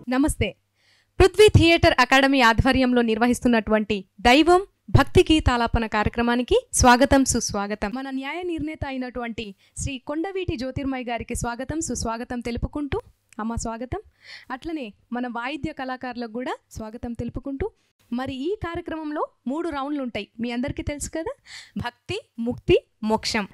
నమస్తే Prithvi theatre academy ఆధ్వర్యంలో నిర్వహిస్తున్నటువంటి దైవం భక్తి గీతాలాపన కార్యక్రమానికి స్వాగతం సుస్వాగతం మన న్యాయ నిర్ణేత అయినటువంటి శ్రీ కొండవీటి జ్యోతిర్మయ్ గారికి స్వాగతం సుస్వాగతం తెలుపుకుంటూ అమ్మ స్వాగతం అట్లనే మన వాయిద్య కళాకారులకు కూడా స్వాగతం తెలుపుకుంటూ మరి ఈ కార్యక్రమంలో మూడు రౌండ్లు ఉంటాయి మీ అందరికీ తెలుసు కదా భక్తి ముక్తి మోక్షం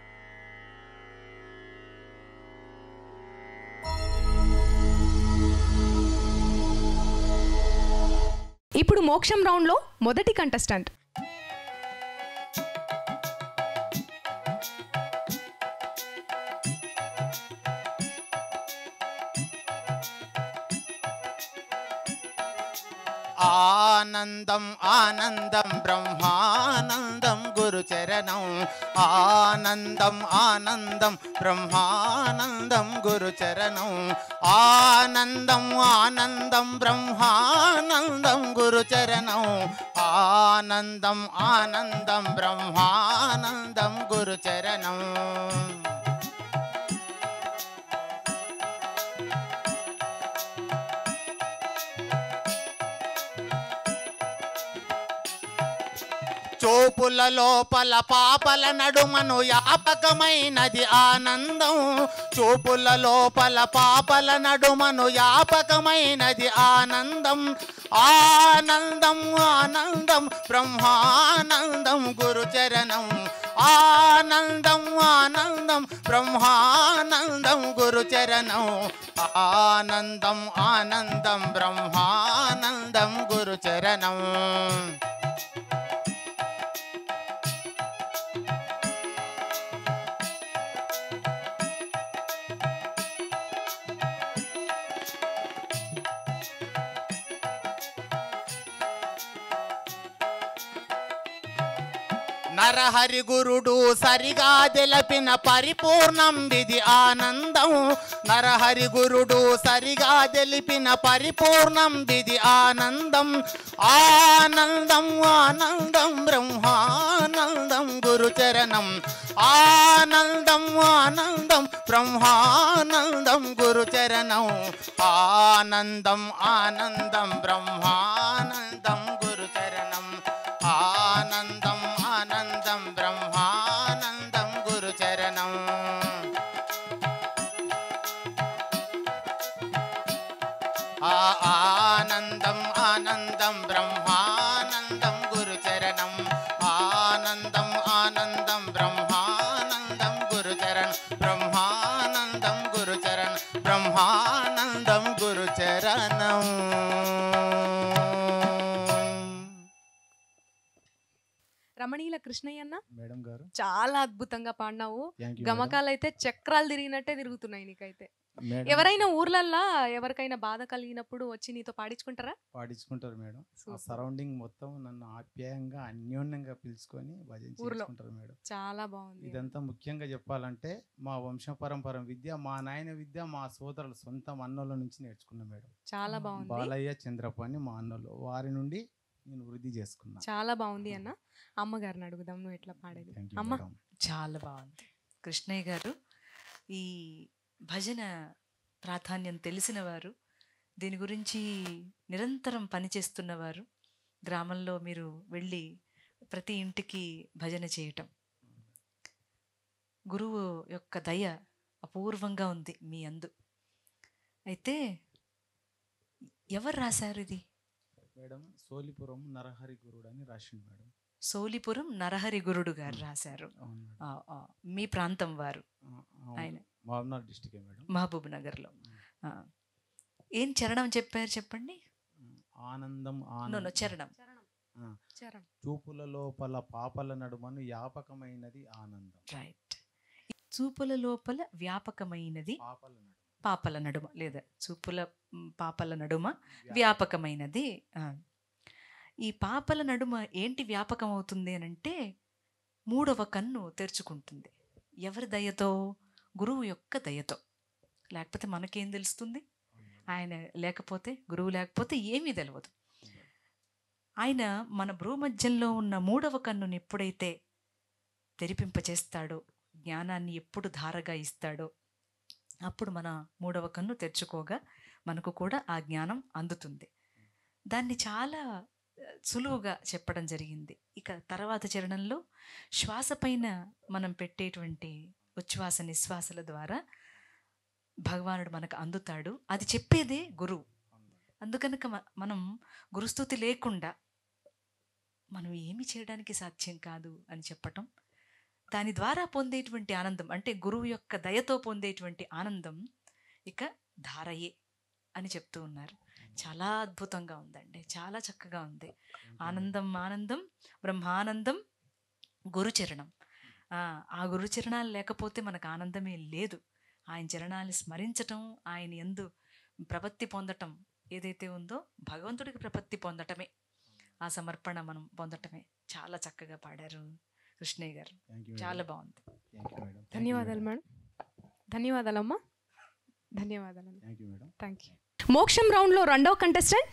ఇప్పుడు మోక్షం రౌండ్లో మొదటి కంటెస్టెంట్ ఆనందం ఆనందం బ్రహ్మానందం గురుచరణం ఆనందం ఆనందం బ్రహ్మానందం గురుచరణం ఆనందం ఆనందం బ్రహ్మానందం గురుచరణం ఆనందం ఆనందం బ్రహ్మానందం గురుచరణం చూపుల లోపల పాపల నడుమను యాపకమైనది ఆనందం చూపుల లోపల పాపల నడుమను యాపకమైనది ఆనందం ఆనందం ఆనందం బ్రహ్మానందం గురుచరణం ఆనందం ఆనందం బ్రహ్మానందం గురుచరణం ఆనందం ఆనందం బ్రహ్మానందం గురుచరణం నరహరి గురుడు సరిగా తెలపిన పరిపూర్ణం విధి ఆనందం నరహరి గురుడు సరిగా తెలిపిన పరిపూర్ణం విధి ఆనందం ఆనందం ఆనందం బ్రహ్మానందం గురుచరణం ఆనందం ఆనందం బ్రహ్మానందం గురుచరణం ఆనందం ఆనందం బ్రహ్మానందం గురుచరణం ఆనందం ఆనందం బ్రహ్మానందం గురుచరణం ఆ ఆనందం ఆనందం బ్రహ్మానందం గురుచరణం ఆనందం ఆనందం బ్రహ్మానందం గురుచరణ్ బ్రహ్మానందం గురుచరణ్ బ్రహ్మానందం గురుచరణం రమణీల కృష్ణయ్యన్న మేడం గారు చాలా అద్భుతంగా పాడినావు థ్యాంక్ యూ గమకాలు అయితే చక్రాలు తిరిగినట్టే తిరుగుతున్నాయి నీకైతే మేడం ఎవరైనా ఊర్లల్లా ఎవరికైనా బాధ కలిగినప్పుడు వచ్చి నీతో పాడించుకుంటారా పాడించుకుంటారు మేడం ఆ Super. సరౌండింగ్ మొత్తం నన్ను ఆప్యాయంగా అన్యోన్యంగా పిలుచుకొని భజన ఊర్లో. చేసుకుంటారు మేడం చాలా బాగుంది ఇదంతా ముఖ్యంగా చెప్పాలంటే మా వంశ పరంపర విద్య మా నాయన విద్య మా సోదరుల సొంత అన్నోళ్ళ నుంచి నేర్చుకున్నా మేడం చాలా బాగుంది బాలయ్య చంద్రప్ప అని మా అన్నోళ్ళు వారి నుండి నేను వృద్ధి చేసుకున్నా చాలా బాగుంది అన్న అమ్మగారిని అడుగుదాం నువ్వు ఎట్లా పాడేది థ్యాంక్ యూ అమ్మ మేడం చాలా బాగుంది కృష్ణయ్య గారు ఈ భజన ప్రాధాన్యం తెలిసిన వారు దీని గురించి నిరంతరం పనిచేస్తున్నవారు గ్రామంలో మీరు వెళ్ళి ప్రతి ఇంటికి భజన చేయటం గురువు యొక్క దయ అపూర్వంగా ఉంది మీ అందు అయితే ఎవరు రాశారు ఇది మేడం సోలిపురం నరహరి గురుడు అని రాసిండు మేడం సోలిపురం నరహరి గురుడు గారు రాశారు అవును మేడం ఆ, ఆ, మీ ప్రాంతం వారు ఆ, అవును. ఆయన మామనార్ డిస్టిక్ మేడం మహబూబ్ నగర్లో ఆ. ఏం చరణం చెప్పారు చెప్పండి ఆనందం నో ఆనందం చరణం ఆ. చరణం చూపుల లోపల పాపల నడుమను యాపకమైనది ఆనందం రైట్ చూపుల లోపల వ్యాపకమైనది పాపల నడుమ పాపల నడుమ లేదా చూపుల మ్, పాపల నడుమ వ్యాపకమైనది ఆ. ఈ పాపల నడుమ ఏంటి వ్యాపకం అవుతుంది అని అంటే మూడవ కన్ను తెరుచుకుంటుంది ఎవరి దయతో గురువు యొక్క దయతో లేకపోతే మనకేం తెలుస్తుంది ఆయన లేకపోతే గురువు లేకపోతే ఏమీ తెలియదు ఆయన మన భ్రూమధ్యంలో ఉన్న మూడవ కన్నుని ఎప్పుడైతే తెరిపింపచేస్తాడో జ్ఞానాన్ని ఎప్పుడు ధారగా ఇస్తాడో అప్పుడు మన మూడవ కన్ను తెరుచుకోగా మనకు కూడా ఆ జ్ఞానం అందుతుంది దాన్ని చాలా ఆ, సులువుగా చెప్పడం జరిగింది ఇక తర్వాత చరణంలో శ్వాస పైన మనం పెట్టేటువంటి ఉచ్ఛ్వాస నిశ్వాసల ద్వారా భగవానుడు మనకు అందుతాడు అది చెప్పేదే గురువు అందుకనుక మ- మనం గురుస్థుతి లేకుండా మనం ఏమి చేయడానికి సాధ్యం కాదు అని చెప్పటం దాని ద్వారా పొందేటువంటి ఆనందం అంటే గురువు యొక్క దయతో పొందేటువంటి ఆనందం ఇక ధారయే అని చెప్తూ ఉన్నారు చాలా అద్భుతంగా ఉందండి చాలా చక్కగా ఉంది ఆనందం ఆనందం బ్రహ్మానందం గురుచరణం ఆ, ఆ గురుచరణాలు లేకపోతే మనకు ఆనందమే లేదు ఆయన చరణాన్ని స్మరించటం ఆయన ఎందు ప్రపత్తి పొందటం ఏదైతే ఉందో భగవంతుడికి ప్రపత్తి పొందటమే ఆ సమర్పణ మనం పొందటమే చాలా చక్కగా పాడారు కృష్ణయ్య గారు చాలా బాగుంది ధన్యవాదాలు మేడం ధన్యవాదాలమ్మా ధన్యవాదాలు thank you madam thank you మోక్షం రౌండ్లో రెండవ కంటెస్టెంట్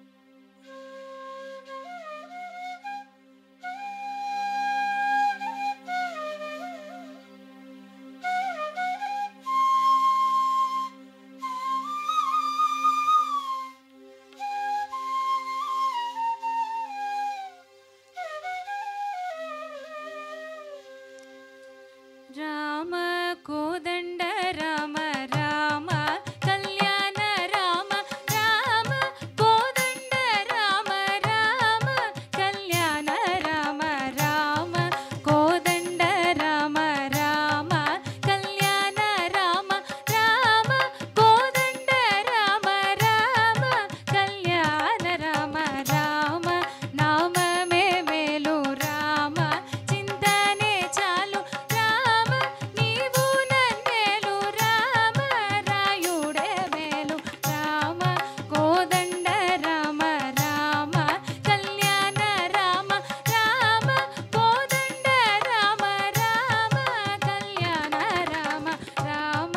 రామ కోదండ రామ రామ కళ్యాణ రామ రామ కోదండ రామ రామ కళ్యాణ రామ రామ కోదండ రామ రామ కళ్యాణ రామ రామ కోదండ రామ రామ కళ్యాణ రామ రామ నామమే మేలు రామ చింతనే చాలు రామ నీవు నన్నేలు రామ రాయుడే మేలు రామ కోదండ రామ రామ కళ్యాణ రామ రామ కోదండ రామ రామ కళ్యాణ రామ రామ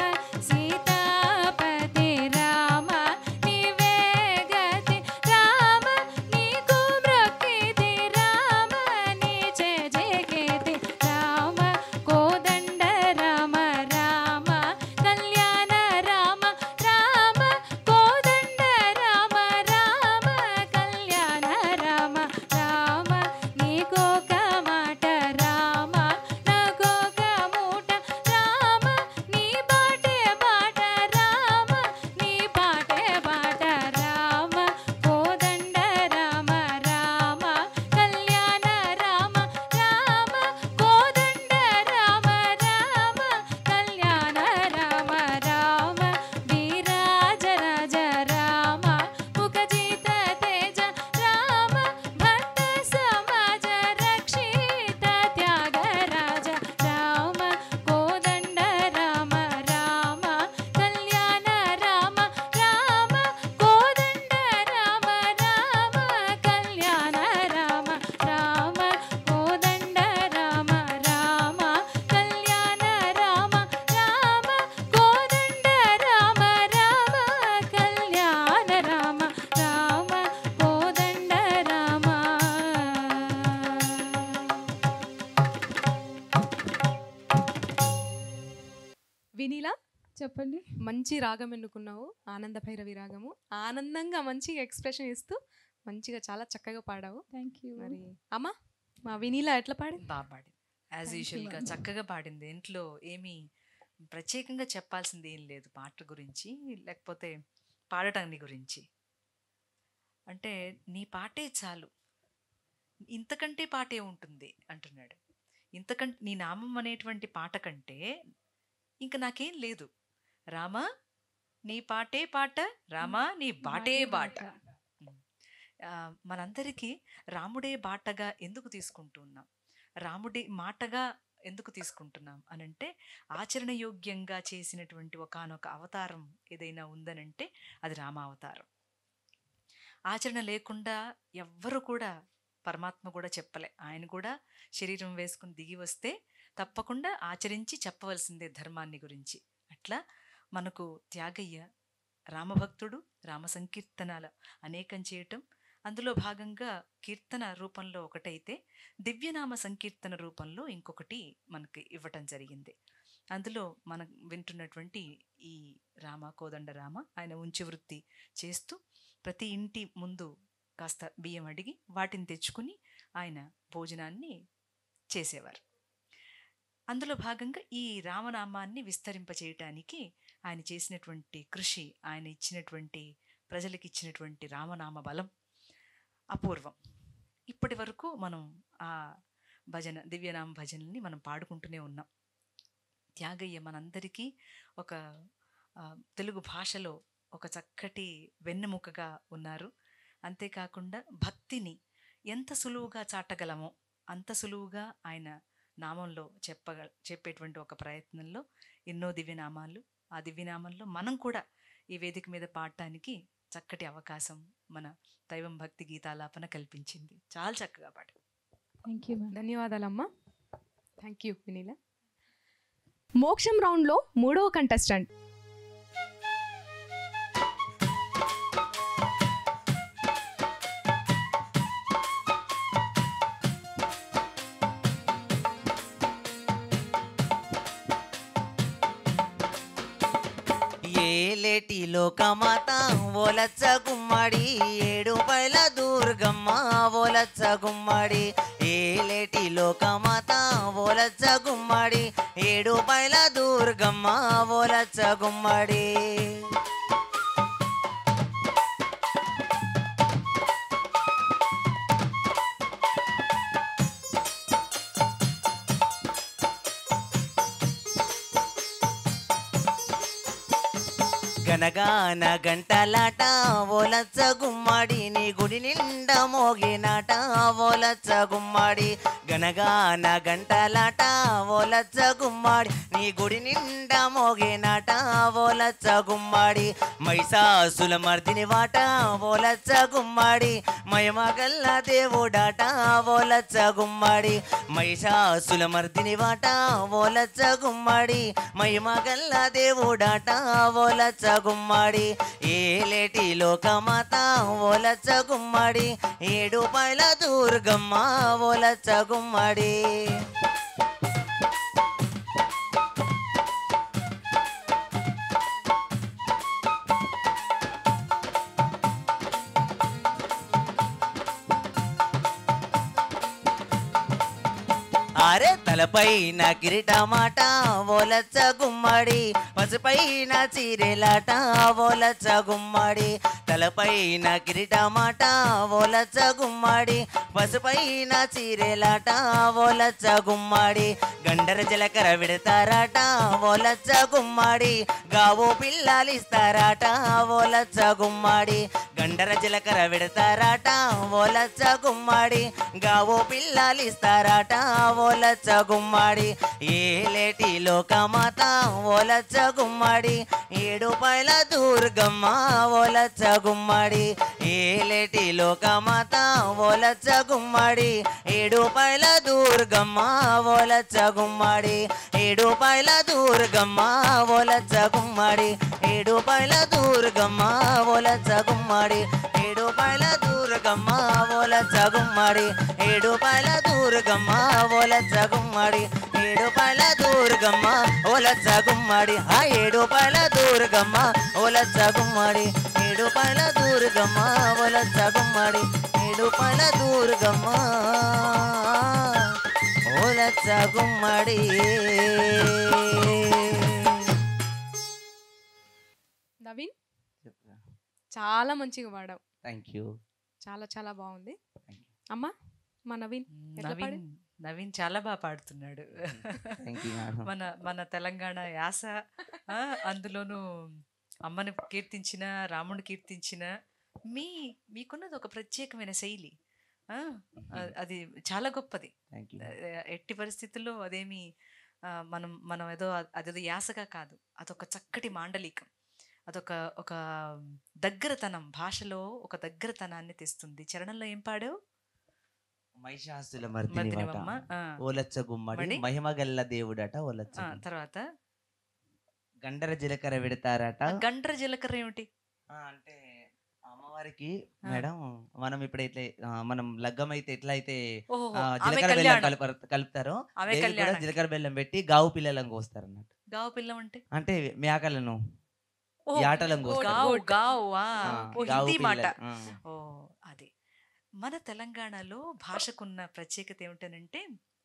సీతాపతి రామ నీవే గతి రామ నీకు మ్రొక్కితి రామ నీచే జగేతి రామ కోదండ రామ రామ కళ్యాణ రామ రామ కోదండ రామ రామ కళ్యాణ రామ రామ నీకొక మాట రామ నాకొక మూట రామ నీ బాటే బాట రామ నీ పాటే బాట రామ కోదండ రామ రామ కళ్యాణ రామ రామ కోదండ రామ రామ కళ్యాణ రామ రామ వీరాజ రాజ రామ ముఖజిత తేజ రామ భక్త సమాజ రక్షిత త్యాగ రాజ రామ కోదండ రామ రామ కళ్యాణ రామ రామ కోదండ రామ రామ కళ్యాణ రామ రామ కోదండ రామ రామ కళ్యాణ రామ రామ కోదండ రామ రామ కళ్యాణ రామ రామ కోదండ రామ వినీలా చెప్పండి మంచి రాగం ఎన్నుకున్నావు ఆనంద భైరవి రాగము ఆనందంగా మంచిగా ఎక్స్ప్రెషన్ ఇస్తూ మంచిగా చాలా చక్కగా పాడావు థ్యాంక్ యూ మరి అమ్మా మా వినీలా ఎట్లా పాడి బాగా పాడింది యాజ్ Thank you, యూజువల్గా ma'am. చక్కగా పాడింది ఇంట్లో ఏమీ ప్రత్యేకంగా చెప్పాల్సింది ఏం లేదు పాట గురించి లేకపోతే పాడటాన్ని గురించి అంటే నీ పాటే చాలు ఇంతకంటే పాటే ఉంటుంది అంటున్నాడు ఇంతకంటే నీ నామం అనేటువంటి పాట కంటే ఇంకా నాకేం లేదు రామా నీ పాటే పాట రామా నీ బాటే బాట ఆ, మనందరికీ రాముడే బాటగా ఎందుకు తీసుకుంటున్నాం రాముడి మాటగా ఎందుకు తీసుకుంటున్నాం అనంటే ఆచరణ యోగ్యంగా చేసినటువంటి ఒకానొక అవతారం ఏదైనా ఉందనంటే అది రామావతారం ఆచరణ లేకుండా ఎవ్వరు కూడా పరమాత్మ కూడా చెప్పలే ఆయన కూడా శరీరం వేసుకుని దిగి వస్తే తప్పకుండా ఆచరించి చెప్పవలసిందే ధర్మాన్ని గురించి అట్లా మనకు త్యాగయ్య రామభక్తుడు రామ సంకీర్తనాల అనేకం చేయటం అందులో భాగంగా కీర్తన రూపంలో ఒకటైతే దివ్యనామ సంకీర్తన రూపంలో ఇంకొకటి మనకి ఇవ్వటం జరిగింది అందులో మనం వింటున్నటువంటి ఈ రామ కోదండ రామ ఆయన ఉంచి వృత్తి చేస్తూ ప్రతి ఇంటి ముందు కాస్త బియ్యం అడిగి వాటిని తెచ్చుకుని ఆయన భోజనాన్ని చేసేవారు అందులో భాగంగా ఈ రామనామాన్ని విస్తరింపచేయటానికి ఆయన చేసినటువంటి కృషి ఆయన ఇచ్చినటువంటి ప్రజలకు ఇచ్చినటువంటి రామనామ బలం అపూర్వం ఇప్పటి వరకు మనం ఆ భజన దివ్యనామ భజనల్ని మనం పాడుకుంటూనే ఉన్నాం త్యాగయ్య మనందరికీ ఒక ఆ, తెలుగు భాషలో ఒక చక్కటి వెన్నెముకగా ఉన్నారు అంతేకాకుండా భక్తిని ఎంత సులువుగా చాటగలమో అంత సులువుగా ఆయన నామంలో చెప్పగ చెప్పేటువంటి ఒక ప్రయత్నంలో ఎన్నో దివ్యనామాలు ఆ దివ్యనామంలో మనం కూడా ఈ వేదిక మీద పాడటానికి చక్కటి అవకాశం మన దైవం భక్తి గీతాలాపన కల్పించింది చాలా చక్కగా పాట థ్యాంక్ యూ మ్యామ్ ధన్యవాదాలమ్మా థ్యాంక్ యూ వినీల మోక్షం రౌండ్లో మూడవ కంటెస్టెంట్ ఏలేటి లోకమాత ఓలచ్చ గుమ్మడి ఏడు పైల దుర్గమ్మ ఓలచ్చ గుమ్మడి ఏలేటి లోకమాత ఓలచ్చ గుమ్మడి ఏడు పైల దుర్గమ్మ ఓలచ్చ గుమ్మడి గనగాన గంటలాట ఓలచ్చ గుమ్మడి నీ గుడి నిండా మోగినాట ఓలచ్చ గుమ్మడి గనగాన గంటలాట ఓలచ్చ గుమ్మడి నీ గుడి నిండా మోగినాట ఓలచ్చ గుమ్మడి మైసాసుల మర్దిని వాట ఓలచ్చ గుమ్మడి మయమగల్ల దేవుడాట ఓలచ్చ గుమ్మడి మైషాసుల మర్దిని వాట ఓలచ్చ గుమ్మడి మయమగల్ల దేవుడాట ఓలచ్చ గుమ్మడి ఏలేటి లోకమాత ఓలచ్చ గుమ్మడి ఏడు పైల దుర్గమ్మ ఓలచ్చ గుమ్మడి అరే తలపైన కిరీటమాట ఓలచ్చ గుమ్మడి పసుపైన చీరెలాట ఓలచ్చ గుమ్మడి తలపైన కిరీటమాట ఓలచ్చ గుమ్మడి పసుపైన చీరెలాట ఓలచ్చ గుమ్మడి గండర జలకర విడతారాట ఓలచ్చ గుమ్మడి గావు పిల్లలిస్తారాట ఓలచ్చ గుమ్మడి గండర జలకర విడతారాట ఓలచ్చ గుమ్మడి గావు పిల్లలిస్తారాట ఓలచ్చ గుమ్మడి ఏలేటి లోకమాత ఓలచ్చ గుమ్మడి ఏడు పైల దుర్గమ్మ ఓలచ్చ గుమ్మడి ఏలేటి లోకమాత ఓలచ్చ గుమ్మడి ఏడు పైల దుర్గమ్మ ఓలచ్చ గుమ్మడి ఏడు పైల దుర్గమ్మ ఓలచ్చ గుమ్మడి ఏడు పైల దుర్గమ్మ ఓలచ్చ గుమ్మడి ఏడు పైల దుర్గమ్మ ఓలచ్చ గుమ్మడి ఏడు పైల దుర్గమ్మ ఓలచ్చ గుమ్మడి ఏడు పైల దుర్గమ్మ ఓలచ్చ గుమ్మడి ఆ ఏడు పైల దుర్గమ్మ ఓలచ్చ గుమ్మడి ఏడు పైల దుర్గమ్మ ఓలచ్చ గుమ్మడి ఏడు పైల దుర్గమ్మ ఓలచ్చ గుమ్మడి నవీన్ చాలా మంచిగా పాడావు థ్యాంక్ యూ చాలా చాలా బాగుంది Thank you. అమ్మా మా నవీన్ ఎట్లా నవీన్ నవీన్ చాలా బాగా పాడుతున్నాడు థ్యాంక్ యూ మేడం మన మన తెలంగాణ యాస ఆ, అందులోనూ అమ్మని కీర్తించిన రాముని కీర్తించిన మీ మీకున్నది ఒక ప్రత్యేకమైన శైలి ఆ, అ- అది చాలా గొప్పది థ్యాంక్ యూ ఆ, ఎట్టి పరిస్థితుల్లో అదేమి ఆ, మనం మనం ఏదో అ- అదేదో యాసగా కాదు అదొక చక్కటి మాండలికం అదొక ఒక దగ్గరతనం భాషలో ఒక దగ్గరతనాన్ని తెస్తుంది చరణంలో ఏం పాడావు మహిషాసుల మర్దిని మర్దినివమ్మ వాట ఆ, ఓలచ్చ గుమ్మడి మడి? మహిమగల్ల దేవుడట ఓలచ్చ ఆ, గుమ్మడి. తర్వాత గండర జీలకర్ర విడతారట ఆ గండ్ర జీలకర్ర ఏమిటి ఆ, అంటే అమ్మవారికి ఆ. మేడం మనం ఇప్పుడు ఇట్లా ఆ, మనం లగ్గం అయితే ఎట్లా అయితే ఓహో ఆ, ఆమె జీలకర్ర బెల్లం కళ్యాణం కలుపుతారు కలుపుతారో ఆమె దేవికి కూడా కళ్యాణం జీలకర్ర బెల్లం పెట్టి గావు పిల్లలను కోస్తారు అన్నట్టు గావు పిల్లం అంటే అంటే మేకలను ఓ, ఈ ఆటలను ఓ, కోస్తారు. గావు గావు ఆ, ఆ, ఓ గావు హిందీ మాట పిల్లలు. ఆ. ఓ అది మన తెలంగాణలో భాషకున్న ప్రత్యేకత ఏమిటనంటే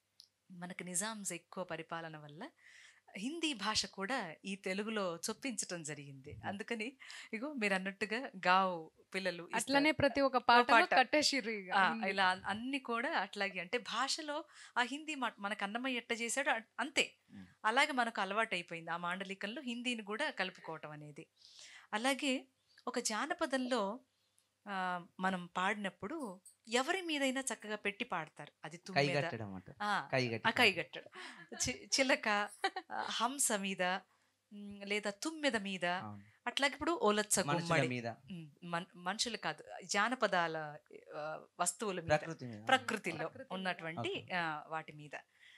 మనకు నిజాంస్ ఎక్కువ పరిపాలన వల్ల హిందీ భాష కూడా ఈ తెలుగులో చొప్పించటం జరిగింది అందుకని ఇగో మీరు అన్నట్టుగా గావ్ పిల్లలు ఇస్తారు. అట్లనే ప్రతి ఒక్క పాట పాట. కట్టేసిర్రు ఇక ఆ, హిందీ. ఇలా అన్ని కూడా అట్లాగే అంటే భాషలో ఆ హిందీ మాట మనకు అన్నమయ్య ఎట్ట చేశాడు అ- అంతే మ్. అలాగే మనకు అలవాటు అయిపోయింది ఆ మాండలికంలో హిందీని కూడా కలుపుకోవటం అనేది అలాగే ఒక జానపదంలో ఆ, మనం పాడినప్పుడు ఎవరి మీదైనా చక్కగా పెట్టి పాడతారు అది కై తుమ్మెద కట్టడం అంట ఆ, కై ఆ కట్టి కైగట్టడు చి- చిలక ఆ, హంస మీద మ్, లేదా తుమ్మెద మీద అవును. అట్లాగే ఇప్పుడు ఓలచ్చ మనుషుల గుమ్మడి మీద మ్, మన్- మనుషులు కాదు జానపదాల ఆ, వస్తువుల మీద ప్రకృతి మీద ప్రకృతిలో ప్రకృతిలో. ఉన్నటువంటి Okay. ఆ, వాటి మీద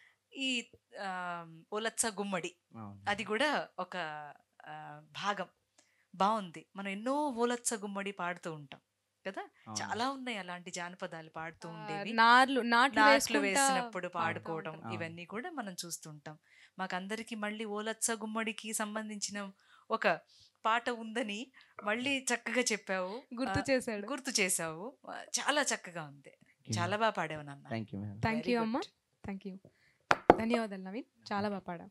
ఈ ఆ, ఒలచ్చ గుమ్మడి అవును. అది కూడా ఒక ఆ, భాగం బాగుంది మనం ఎన్నో ఓలచ్చ గుమ్మడి పాడుతూ ఉంటాం కదా అవును. చాలా ఉన్నాయి అలాంటి జానపదాలు పాడుతూ ఆ, ఉండేవి నార్లు నాట్లు నాట్లు వేసుకుంటా వేసినప్పుడు పాడుతూ పాడుకోవడం ఉంటారు. అవును. ఇవన్నీ కూడా మనం చూస్తుంటాం మాకందరికి మళ్ళీ ఓలచ్చ గుమ్మడికి సంబంధించిన ఒక పాట ఉందని మళ్ళీ చక్కగా చెప్పావు గుర్తు ఆ, చేశాడు గుర్తు చేసావు ఆ, చాలా చక్కగా ఉంది చాలా బాగా పాడావు నాన్న thank you madam thank Very you good. అమ్మా థ్యాంక్ యూ ధన్యవాదాలు నవీన్ చాలా బాగా పాడావు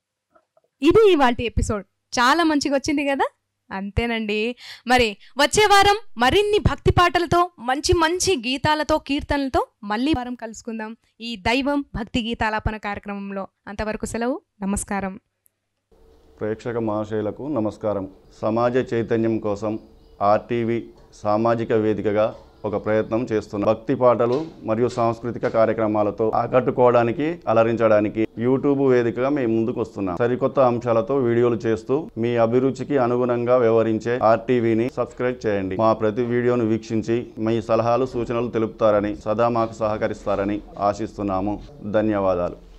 ఇది ఇవాళ ఎపిసోడ్ చాలా మంచిగా వచ్చింది కదా అంతేనండి మరి వచ్చే వారం మరిన్ని భక్తి పాటలతో మంచి మంచి గీతాలతో కీర్తనలతో మళ్ళీ వారం కలుసుకుందాం ఈ దైవం భక్తి గీతాలాపన కార్యక్రమంలో అంతవరకు సెలవు నమస్కారం ప్రేక్షక మహాశయులకు నమస్కారం సమాజ చైతన్యం కోసం ఆర్టీవీ సామాజిక వేదికగా ఒక ప్రయత్నం చేస్తున్నాం భక్తి పాటలు మరియు సాంస్కృతిక కార్యక్రమాలతో ఆకట్టుకోవడానికి అలరించడానికి యూట్యూబ్ వేదికగా మేము ముందుకు వస్తున్నాం సరికొత్త అంశాలతో వీడియోలు చేస్తూ మీ అభిరుచికి అనుగుణంగా వ్యవహరించే ఆర్టీవీని సబ్స్క్రైబ్ చేయండి మా ప్రతి వీడియోను వీక్షించి మీ సలహాలు సూచనలు తెలుపుతారని సదా మాకు సహకరిస్తారని ఆశిస్తున్నాము ధన్యవాదాలు